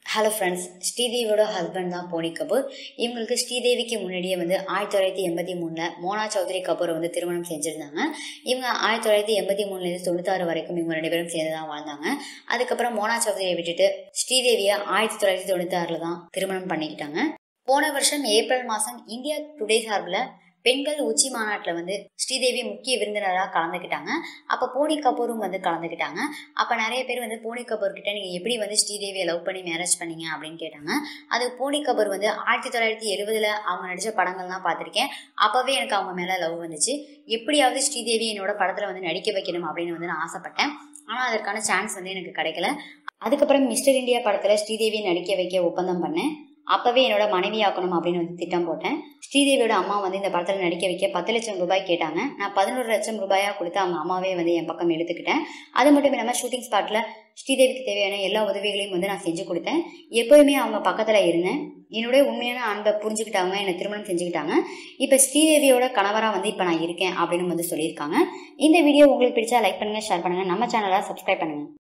hello friends ஸ்ரீதேவியோட husband தான் போனி கபூர் இவங்களுக்கு ஸ்ரீதேவிக்கு முன்னாடியே வந்து ஆயிரத்தி தொள்ளாயிரத்தி எண்பத்தி மூணில் மோனா சௌத்ரி கபூரை வந்து திருமணம் செஞ்சுருந்தாங்க இவங்க ஆயிரத்தி தொள்ளாயிரத்தி எண்பத்தி மூணுலேருந்து தொண்ணூத்தாறு வரைக்கும் இவங்க ரெண்டு பேரும் சேர்ந்து தான் வாழ்ந்தாங்க அதுக்கப்புறம் மோனா சௌத்ரியை விட்டுட்டு ஸ்ரீதேவியை ஆயிரத்தி தொள்ளாயிரத்தி தொண்ணூத்தாறில் தான் திருமணம் பண்ணிக்கிட்டாங்க போன வருஷம் ஏப்ரல் மாதம் இந்தியா டுடே சார்பில் பெண்கள் உச்சி மாநாட்டில் வந்து ஸ்ரீதேவி முக்கிய விருந்தினராக கலந்துக்கிட்டாங்க அப்போ போனி கபூரும் வந்து கலந்துக்கிட்டாங்க அப்போ நிறைய பேர் வந்து போனி கபூர் கிட்ட நீங்கள் எப்படி வந்து ஸ்ரீதேவியை லவ் பண்ணி மேரேஜ் பண்ணீங்க அப்படின்னு கேட்டாங்க அது போனி கபூர் வந்து ஆயிரத்தி தொள்ளாயிரத்தி எழுபதில் அவங்க நடித்த படங்கள்லாம் பார்த்துருக்கேன் அப்போவே எனக்கு அவங்க மேலே லவ் வந்துச்சு எப்படியாவது ஸ்ரீதேவி என்னோட படத்தில் வந்து நடிக்க வைக்கணும் அப்படின்னு வந்து நான் ஆசைப்பட்டேன் ஆனால் அதற்கான சான்ஸ் வந்து எனக்கு கிடைக்கல அதுக்கப்புறம் மிஸ்டர் இந்தியா படத்தில் ஸ்ரீதேவியை நடிக்க வைக்க ஒப்பந்தம் பண்ணேன் அப்போவே என்னோட மனைவி ஆக்கணும் அப்படின்னு வந்து திட்டம் போட்டேன் ஸ்ரீதேவியோட அம்மா வந்து இந்த படத்தில் நடிக்க வைக்க பத்து லட்சம் ரூபாய் கேட்டாங்க நான் பதினோரு லட்சம் ரூபாயாக கொடுத்து அவங்க அம்மாவே வந்து என் பக்கம் எடுத்துக்கிட்டேன் அது மட்டும் இல்லாமல் ஷூட்டிங் ஸ்பாட்டில் ஸ்ரீதேவிக்கு தேவையான எல்லா உதவிகளையும் வந்து நான் செஞ்சு கொடுத்தேன் எப்போயுமே அவங்க பக்கத்தில் இருந்தேன் என்னுடைய உண்மையான அன்பை புரிஞ்சுக்கிட்டாங்க என்னை திருமணம் செஞ்சுக்கிட்டாங்க இப்போ ஸ்ரீதேவியோட கணவராக வந்து இப்போ நான் இருக்கேன் அப்படின்னு வந்து சொல்லியிருக்காங்க இந்த வீடியோ உங்களுக்கு பிடிச்சா லைக் பண்ணுங்கள் ஷேர் பண்ணுங்கள் நம்ம சேனலை சப்ஸ்கிரைப் பண்ணுங்கள்